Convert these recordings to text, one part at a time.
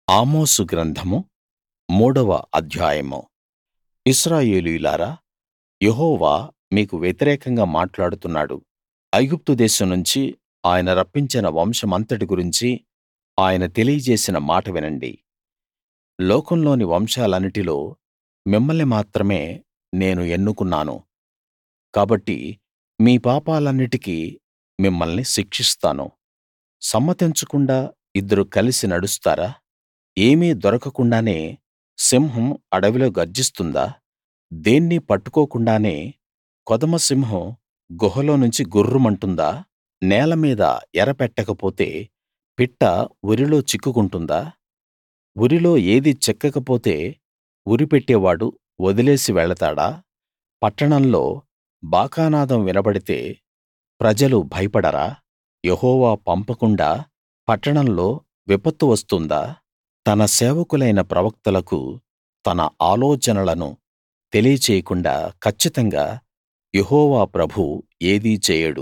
ఆమోసు గ్రంథము మూడవ అధ్యాయము ఇశ్రాయేలీయులారా యెహోవా మీకు వ్యతిరేకంగా మాట్లాడుతున్నాడు ఐగుప్తు దేశం నుంచి ఆయన రప్పించిన వంశమంతటి గురించి ఆయన తెలియజేసిన మాట వినండి లోకంలోని వంశాలన్నిటిలో మిమ్మల్ని మాత్రమే నేను ఎన్నుకున్నాను కాబట్టి మీ పాపాలన్నిటికీ మిమ్మల్ని శిక్షిస్తాను సమ్మతించకుండా ఇద్దరు కలిసి నడుస్తారా ఏమీ దొరకకుండానే సింహం అడవిలో గర్జిస్తుందా దేన్నీ పట్టుకోకుండానే కొదమసింహం గుహలోనుంచి గుర్రుమంటుందా నేల మీద ఎర పెట్టకపోతే పిట్ట ఉరిలో చిక్కుకుంటుందా ఉరిలో ఏదీ చిక్కకపోతే ఉరి పెట్టేవాడు వదిలేసి వెళతాడా పట్టణంలో బాకానాదం వినబడితే ప్రజలు భయపడరా యెహోవా పంపకుండా పట్టణంలో విపత్తు వస్తుందా తన సేవకులైన ప్రవక్తలకు తన ఆలోచనలను తెలియచేయకుండా కచ్చితంగా యెహోవా ప్రభువు ఏదీ చేయడు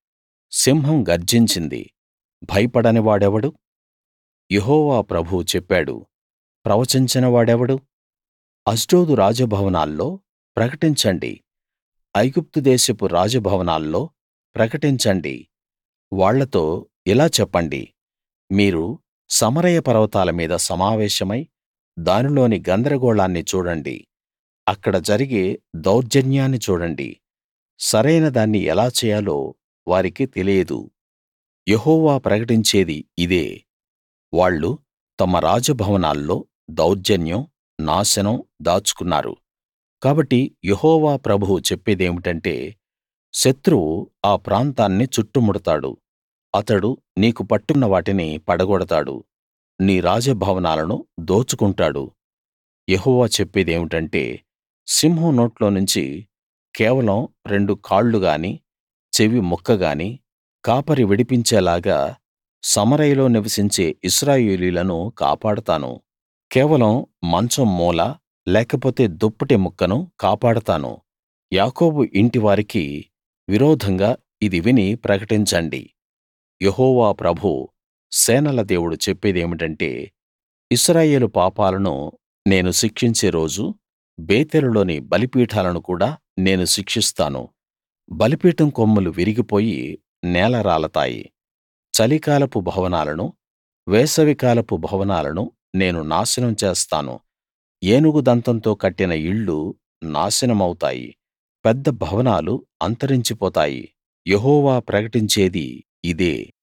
సింహం గర్జించింది భయపడని వాడెవడు యెహోవా ప్రభువు చెప్పాడు ప్రవచించని వాడెవడు అష్డోదు రాజభవనాల్లో ప్రకటించండి ఐగుప్తు దేశపు రాజభవనాల్లో ప్రకటించండి వాళ్ళతో ఇలా చెప్పండి మీరు సమరయ పర్వతాల మీద సమావేశమై దానిలోని గందరగోళాన్ని చూడండి అక్కడ జరిగే దౌర్జన్యాన్ని చూడండి సరైన దాన్ని ఎలా చేయాలో వారికి తెలియదు యెహోవా ప్రకటించేది ఇదే వాళ్ళు తమ రాజభవనాల్లో దౌర్జన్యం నాశనం దాచుకున్నారు కాబట్టి యెహోవా ప్రభువు చెప్పేదేమిటంటే శత్రువు ఆ ప్రాంతాన్ని చుట్టుముడతాడు అతడు నీకు పట్టున్న వాటిని పడగొడతాడు నీ రాజభవనాలను దోచుకుంటాడు యెహోవా చెప్పేదేమిటంటే సింహం నోట్లోనుంచి కేవలం రెండు కాళ్ళు గాని చెవి ముక్క గాని కాపరి విడిపించేలాగా సమరయలో నివసించే ఇశ్రాయేలీయులను కాపాడతాను కేవలం మంచం మూల లేకపోతే దుప్పటి ముక్కను కాపాడతాను యాకోబు ఇంటివారికి విరోధంగా ఇది విని ప్రకటించండి యెహోవా ప్రభువు సేనల దేవుడు చెప్పేదేమిటంటే ఇశ్రాయేలు పాపాలను నేను శిక్షించే రోజు బేతేలులోని బలిపీఠాలను కూడా నేను శిక్షిస్తాను బలిపీఠం కొమ్ములు విరిగిపోయి నేలరాలతాయి చలికాలపు భవనాలను వేసవికాలపు భవనాలను నేను నాశనం చేస్తాను ఏనుగు దంతంతో కట్టిన ఇళ్ళు నాశనమవుతాయి పెద్ద భవనాలు అంతరించిపోతాయి యెహోవా ప్రకటించేది ఇదే